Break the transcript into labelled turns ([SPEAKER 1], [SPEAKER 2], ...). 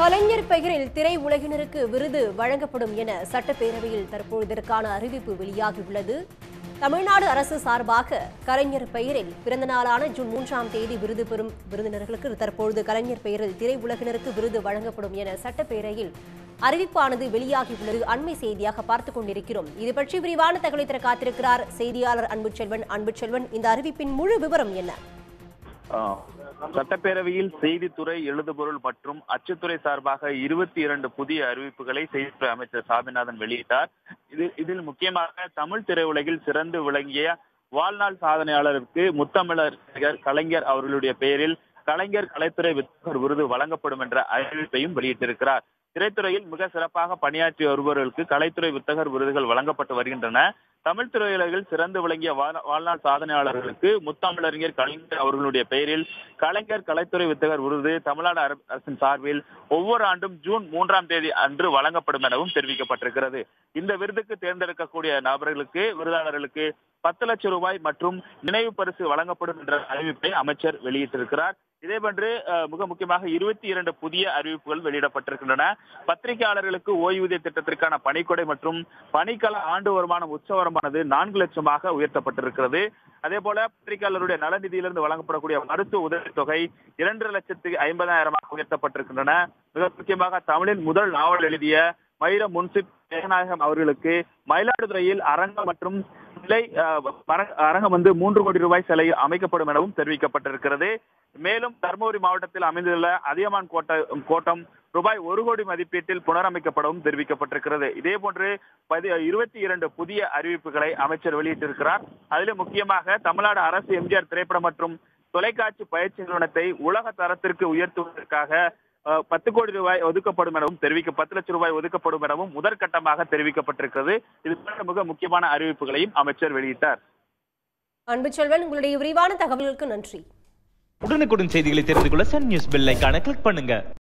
[SPEAKER 1] கலைஞர் பெயரில் திரை உலகினருக்கு விருது வழங்கப்படும் என சட்டப்பேரவையில் தற்போது இதற்கான அறிவிப்பு வெளியாகியுள்ளது தமிழ்நாடு அரசு சார்பாக கலைஞர் பெயரில் பிறந்த நாளான ஜூன் மூன்றாம் தேதி விருது பெறும் விருந்தினர்களுக்கு தற்பொழுது கலைஞர் பெயரில் திரை உலகினருக்கு விருது வழங்கப்படும் என சட்டப்பேரவையில் அறிவிப்பானது வெளியாகியுள்ளது அண்மை செய்தியாக பார்த்துக் கொண்டிருக்கிறோம் இது பற்றி விரிவான தகவலை தர காத்திருக்கிறார் செய்தியாளர் அன்புச்செல்வன் அன்புச்செல்வன் இந்த அறிவிப்பின் முழு விவரம் என்ன
[SPEAKER 2] ஆ. சட்டப்பேரவையில் செய்தித்துறை எழுதுபொருள் மற்றும் அச்சுத்துறை சார்பாக இருபத்தி இரண்டு புதிய அறிவிப்புகளை செய்தித்துறை அமைச்சர் சாமிநாதன் வெளியிட்டார் இது இதில் முக்கியமாக தமிழ் திரையுலகில் சிறந்து விளங்கிய வாழ்நாள் சாதனையாளருக்கு முத்தமிழர் நடிகர் கலைஞர் அவர்களுடைய பெயரில் கலைஞர் கலைத்துறை வித்தகர் விருது வழங்கப்படும் என்ற அறிவிப்பையும் வெளியிட்டிருக்கிறார் திரைத்துறையில் மிக சிறப்பாக பணியாற்றிய வருபவர்களுக்கு கலைத்துறை வித்தகர் விருதுகள் வழங்கப்பட்டு வருகின்றன தமிழ் திரையுலகில் சிறந்து விளங்கிய வாழ்- வாழ்நாள் சாதனையாளர்களுக்கு முத்தமிழறிஞர் கலைஞர் அவர்களுடைய பெயரில் கலைஞர் கலைத்துறை வித்தகர் விருது தமிழ்நாடு அர- அரசின் சார்பில் ஒவ்வொரு ஆண்டும் ஜூன் மூன்றாம் தேதி அன்று வழங்கப்படும் எனவும் தெரிவிக்கப்பட்டிருக்கிறது இந்த விருதுக்கு தேர்ந்தெடுக்கக்கூடிய நபர்களுக்கு விருதாளர்களுக்கு பத்து லட்சம் ரூபாய் மற்றும் நினைவு பரிசு வழங்கப்படும் என்ற அறிவிப்பை அமைச்சர் வெளியிட்டிருக்கிறார் இதேபோன்று அஹ், மிக முக்கியமாக இருபத்தி இரண்டு புதிய அறிவிப்புகள் வெளியிடப்பட்டிருக்கின்றன பத்திரிகையாளர்களுக்கு ஓய்வூதிய திட்டத்திற்கான பணிக்கொடை மற்றும் பணிக்கால ஆண்டு வருமானம் உச்சவரமானது நான்கு லட்சமாக உயர்த்தப்பட்டிருக்கிறது அதே போல பத்திரிகையாளருடைய நலநிதியிலிருந்து வழங்கப்படக்கூடிய மருத்துவ உதவித்தொகை இரண்டு லட்சத்து ஐம்பதாயிரமாக உயர்த்தப்பட்டிருக்கின்றன மிக முக்கியமாக தமிழின் முதல் நாவல் எழுதிய மயிர முன்சிப் ஜெகநாயகம் அவர்களுக்கு மயிலாடுதுறையில் அரங்கம் மற்றும் சிலை அஹ், மர- அரங்கம் வந்து மூன்று கோடி ரூபாய் சிலை அமைக்கப்படும் எனவும் தெரிவிக்கப்பட்டிருக்கிறது மேலும் தருமபுரி மாவட்டத்தில் அமைந்துள்ள அதியமான் கோட்ட கோட்டம் ரூபாய் ஒரு கோடி மதிப்பீட்டில் புனரமைக்கப்படவும் தெரிவிக்கப்பட்டிருக்கிறது இதே போன்று பதி இருபத்தி இரண்டு புதிய அறிவிப்புகளை அமைச்சர் வெளியிட்டிருக்கிறார் அதிலும் முக்கியமாக தமிழ்நாடு அரசு எம்ஜிஆர் திரைப்படம் மற்றும் தொலைக்காட்சி பயிற்சி நிறுவனத்தை உலக தரத்திற்கு உயர்த்துவதற்காக அஹ், பத்து கோடி ரூபாய் ஒதுக்கப்படும் எனவும் தெரிவிக்க பத்து லட்சம் ரூபாய் ஒதுக்கப்படும் எனவும் முதற்கட்டமாக தெரிவிக்கப்பட்டிருக்கிறது இது போன்ற மிக முக்கியமான அறிவிப்புகளையும் அமைச்சர் வெளியிட்டார்
[SPEAKER 1] அன்புச்செல்வன் உங்களுடைய விரிவான தகவல்களுக்கு நன்றி
[SPEAKER 3] உடனுக்குடன் செய்திகளை தெரிந்து கொள்ள சன் நியூஸ் பெல் ஐகானை கிளிக் பண்ணுங்க